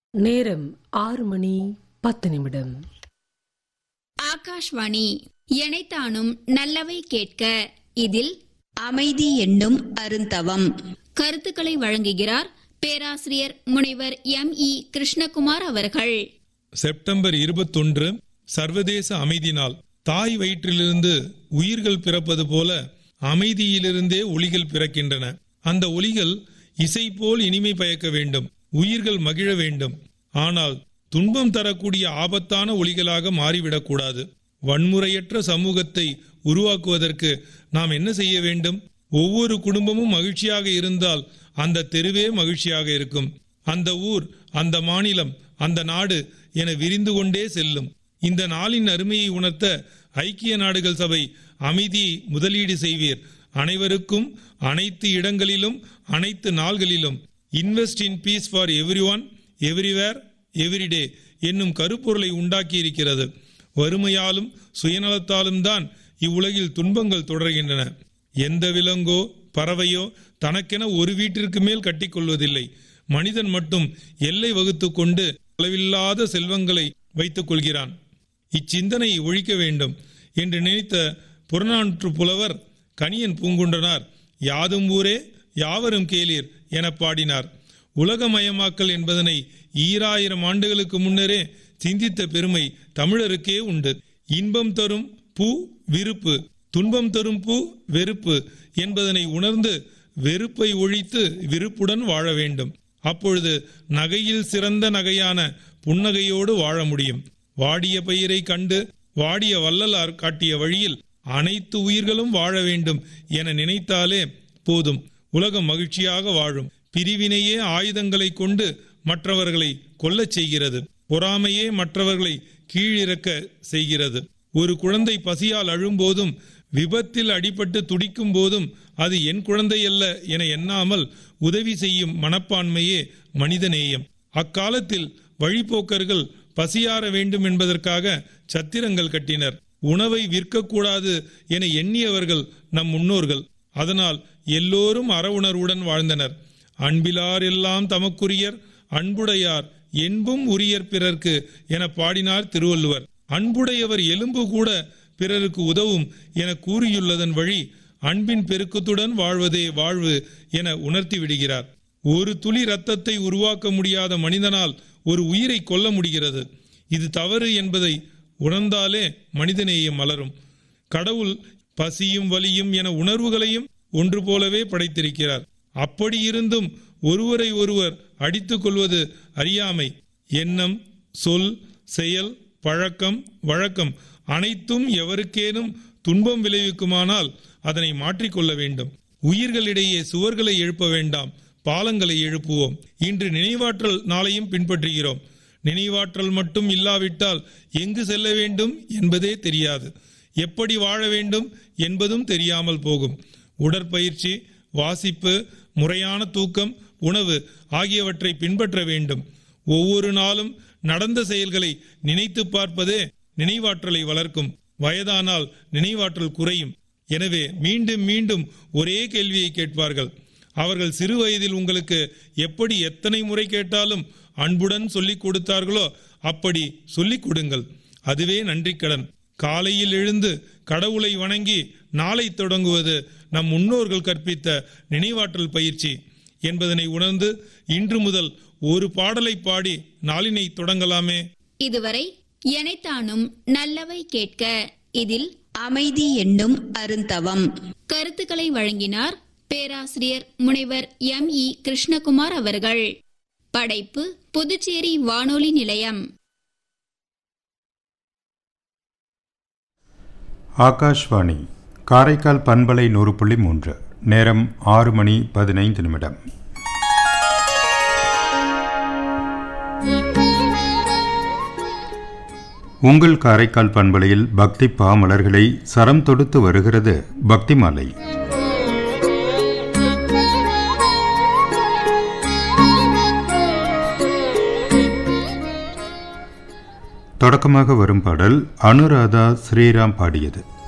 நேரம் ஆறு மணி பத்து நிமிடம் ஆகாஷ்வாணி எனைத்தானும் நல்லவை கேட்க இதில் அமைதி என்னும் அருந்தவம் கருத்துக்களை வழங்குகிறார் பேராசிரியர் முனைவர் எம் இ கிருஷ்ணகுமார் அவர்கள் செப்டம்பர் இருபத்தொன்று சர்வதேச அமைதி நாள் தாய் வயிற்றிலிருந்து உயிர்கள் பிறப்பது போல அமைதியிலிருந்தே ஒளிகள் பிறக்கின்றன அந்த ஒளிகள் இசை போல் இனிமை பயக்க வேண்டும் உயிர்கள் மகிழ வேண்டும் ஆனால் துன்பம் தரக்கூடிய ஆபத்தான ஒளிகளாக மாறிவிடக்கூடாது வன்முறையற்ற சமூகத்தை உருவாக்குவதற்கு நாம் என்ன செய்ய வேண்டும் ஒவ்வொரு குடும்பமும் மகிழ்ச்சியாக இருந்தால் அந்த தெருவே மகிழ்ச்சியாக இருக்கும் அந்த ஊர் அந்த மாநிலம் அந்த நாடு என விரிந்து கொண்டே செல்லும் இந்த நாளின் அருமையை உணர்த்த ஐக்கிய நாடுகள் சபை அமைதியை முதலீடு செய்வீர் அனைவருக்கும் அனைத்து இடங்களிலும் அனைத்து நாள்களிலும் invest in peace for everyone everywhere everyday என்னும் கருப்பொருளை உண்டாக்கி இருக்கிறது வறுமையாலும் சுயநலத்தாலும் தான் இவ்வுலகில் துன்பங்கள் தொடர்கின்றன எந்த விலங்கோ பறவையோ தனக்கென ஒரு வீட்டிற்கு மேல் கட்டிக்கொள்வதில்லை மனிதன் மட்டும் எல்லை வகுத்து கொண்டு அளவில்லாத செல்வங்களை வைத்துக் கொள்கிறான் இச்சிந்தனையை ஒழிக்க வேண்டும் என்று நினைத்த புறநானூற்று புலவர் கணியன் பூங்குன்றனார் யாதும் ஊரே யாவரும் கேளீர் என பாடினார் உலகமயமாக்கல் என்பதனை ஈராயிரம் ஆண்டுகளுக்கு முன்னரே சிந்தித்த பெருமை தமிழருக்கே உண்டு இன்பம் தரும் பூ விருப்பு துன்பம் தரும் பூ வெறுப்பு என்பதனை உணர்ந்து வெறுப்பை ஒழித்து விருப்புடன் வாழ வேண்டும் அப்பொழுது நகையில் சிறந்த நகையான புன்னகையோடு வாழ முடியும் வாடிய பயிரை கண்டு வாடிய வள்ளலார் காட்டிய வழியில் அனைத்து உயிர்களும் வாழ வேண்டும் என நினைத்தாலே போதும் உலகம் மகிழ்ச்சியாக வாழும் பிரிவினையே ஆயுதங்களை கொண்டு மற்றவர்களை கொல்லச் செய்கிறது பொறாமையே மற்றவர்களை கீழிறக்க செய்கிறது ஒரு குழந்தை பசியால் அழும்போதும் விபத்தில் அடிபட்டு துடிக்கும் போதும் அது என் குழந்தை அல்ல என எண்ணாமல் உதவி செய்யும் மனப்பான்மையே மனிதநேயம் அக்காலத்தில் வழிபோக்கர்கள் பசியாற வேண்டும் என்பதற்காக சத்திரங்கள் கட்டினர் உணவை விற்கக்கூடாது என எண்ணியவர்கள் நம் முன்னோர்கள் அதனால் எல்லோரும் அறவுணர்வுடன் வாழ்ந்தனர் அன்பிலார் எல்லாம் தமக்குரியர் அன்புடையார் என்பும் உரியர் பிறர்க்கு என பாடினார் திருவள்ளுவர் அன்புடையவர் எலும்பு கூட பிறருக்கு உதவும் என கூறியுள்ளதன் வழி அன்பின் பெருக்கத்துடன் வாழ்வதே வாழ்வு என உணர்த்தி விடுகிறார் ஒரு துளி ரத்தத்தை உருவாக்க முடியாத மனிதனால் ஒரு உயிரை கொல்ல முடிகிறது இது தவறு என்பதை உணர்ந்தாலே மனிதநேயம் மலரும் கடவுள் பசியும் வலியும் என உணர்வுகளையும் ஒன்று போலவே படைத்திருக்கிறார் அப்படி இருந்தும் ஒருவரை ஒருவர் அடித்துக் கொள்வது அறியாமை எண்ணம் சொல் செயல் பழக்கம் வழக்கம் அனைத்தும் எவருக்கேனும் துன்பம் விளைவிக்குமானால் அதனை மாற்றிக்கொள்ள வேண்டும் உயிர்களிடையே சுவர்களை எழுப்ப வேண்டாம் பாலங்களை எழுப்புவோம் இன்று நினைவாற்றல் நாளையும் பின்பற்றுகிறோம் நினைவாற்றல் மட்டும் இல்லாவிட்டால் எங்கு செல்ல வேண்டும் என்பதே தெரியாது எப்படி வாழ வேண்டும் என்பதும் தெரியாமல் போகும் உடற்பயிற்சி வாசிப்பு முறையான தூக்கம் உணவு ஆகியவற்றை பின்பற்ற வேண்டும் ஒவ்வொரு நாளும் நடந்த செயல்களை நினைத்து பார்ப்பதே நினைவாற்றலை வளர்க்கும் வயதானால் நினைவாற்றல் குறையும் எனவே மீண்டும் மீண்டும் ஒரே கேள்வியை கேட்பார்கள் அவர்கள் சிறு வயதில் உங்களுக்கு எப்படி எத்தனை முறை கேட்டாலும் அன்புடன் சொல்லிக் கொடுத்தார்களோ அப்படி சொல்லிக் கொடுங்கள் அதுவே நன்றிக்கடன் காலையில் எழுந்து கடவுளை வணங்கி நாளை தொடங்குவது நம் முன்னோர்கள் கற்பித்த நினைவாற்றல் பயிற்சி என்பதனை உணர்ந்து இன்று முதல் ஒரு பாடலை பாடி நாளினை தொடங்கலாமே இதுவரை எனைத்தானும் நல்லவை கேட்க இதில் அமைதி என்னும் அருந்தவம் கருத்துக்களை வழங்கினார் பேராசிரியர் முனைவர் எம் இ கிருஷ்ணகுமார் அவர்கள் படைப்பு புதுச்சேரி வானொலி நிலையம் ஆகாஷ்வாணி காரைக்கால் பண்பலை நூறு புள்ளி மூன்று நேரம் ஆறு மணி பதினைந்து நிமிடம் உங்கள் காரைக்கால் பண்பலையில் பக்தி பாமலர்களை சரம் தொடுத்து வருகிறது பக்தி மாலை தொடக்கமாக வரும் பாடல் அனுராதா ஸ்ரீராம் பாடியது